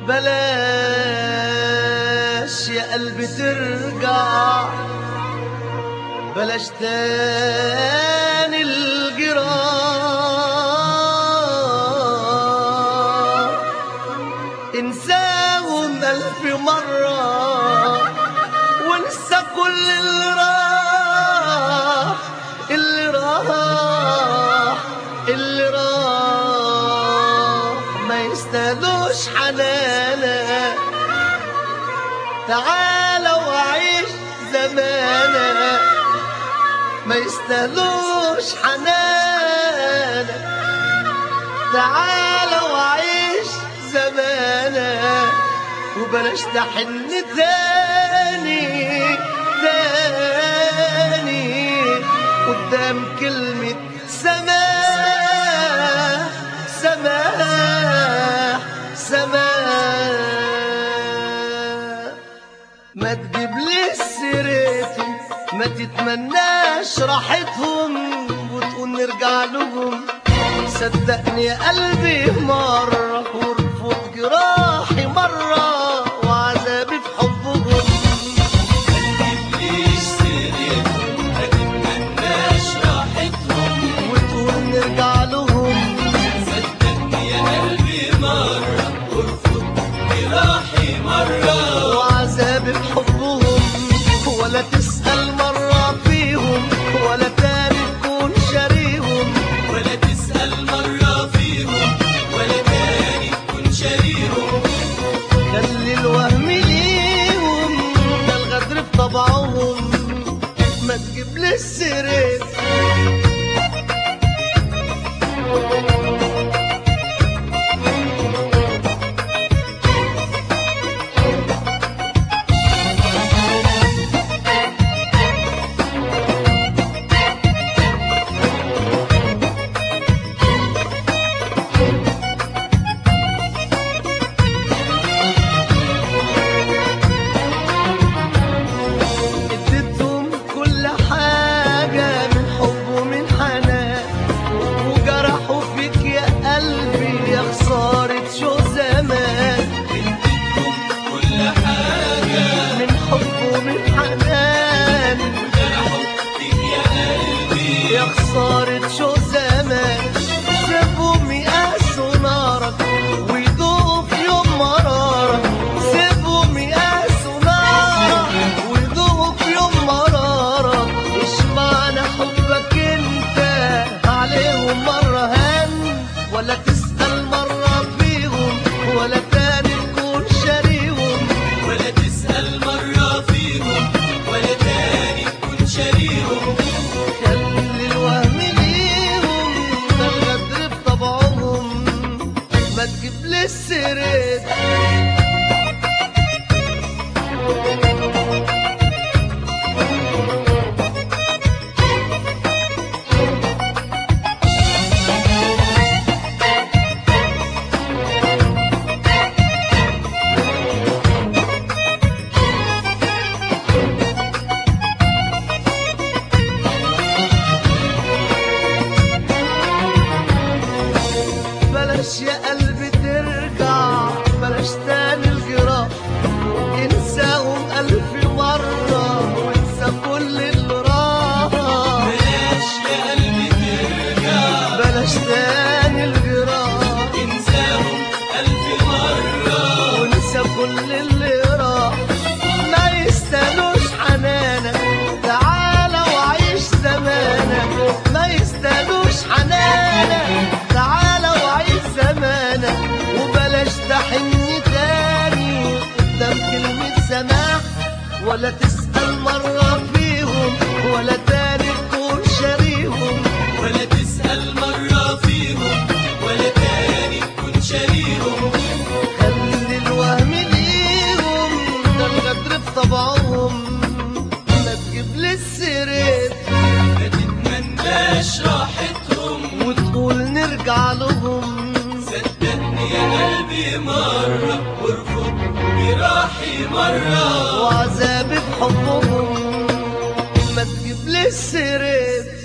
بلاش يا قلبي ترجع بلاش تاني الجراح انساهم ألف مرة وانسى كل اللي راح اللي راح اللي راح ما يستاهلوش حنانك تعال وعيش زمانك ما يستاهلوش حنانك تعال وعيش زمانك وبلاش تحن تاني تاني قدام كلمة سماح سماح سماح ما تجيب لي سيرتهم ما تتمناش راحتهم وتقول نرجع لهم صدقني يا قلبي مرة وارفض جراحي مرة وعذابي في حبهم متجيبليش سيرتهم ما تتمناش راحتهم وتقول نرجع لهم صدقني يا قلبي مرة وارفض جراحي مرة وعذابي في حبهم ولا تسأل مرة فيهم ولا تاني تكون شاريهم ولا تسأل مرة فيهم ولا تاني تكون شاريهم خلي الوهم ليهم ده الغدر في طبعهم ما تجيب لي السيرت اديتهم كل حاجة من حب ومن حنان وجرحوا فيك يا قلبي يا خسارة شو زمان اديتهم كل حاجة من حب ومن حنان جرحوا فيك يا قلبي يا خسارة شو زمان سيبهم يقاسوا نارك ويدوقوا في يوم مرارك سيبهم يقاسوا نارك ويدوقوا في يوم مرارك ايش معنى حبك انت عليهم مرة هان ولا تسأل مرة فيهم ولا تاني تكون شاريهم ولا تسأل مرة فيهم ولا تاني تكون شاريهم خلي الوهم ليهم ده الغدر بطبعهم ما تجيب لي السيرت بلاش يا قلبي ترجع بلاش تاني الجراح انساهم ألف مرة وانسى كل اللي راح بلاش يا قلبي ترجع بلاش تاني الجراح انساهم ألف مرة ونسى كل اللي راح ما يستاهلوش حنانك تعالى وعيش زمانك ما يستاهلوش حنانك تعالى وعيش زمانك وبلاش تحن تاني قدام كلمة سماح ولا تسأل مرة فيهم ولا تاني تكون شاريهم ولا تسأل مرة فيهم ولا تاني تكون شاريهم خلي الوهم ليهم ده الغدر في طبعهم ما تجيب لي السيرت ما تتمناش راحتهم وتقول نرجع لهم صدقني يا قلبي مرة وارفض جراحي مرة وعذابي في حبهم ما تجيب لي السيرت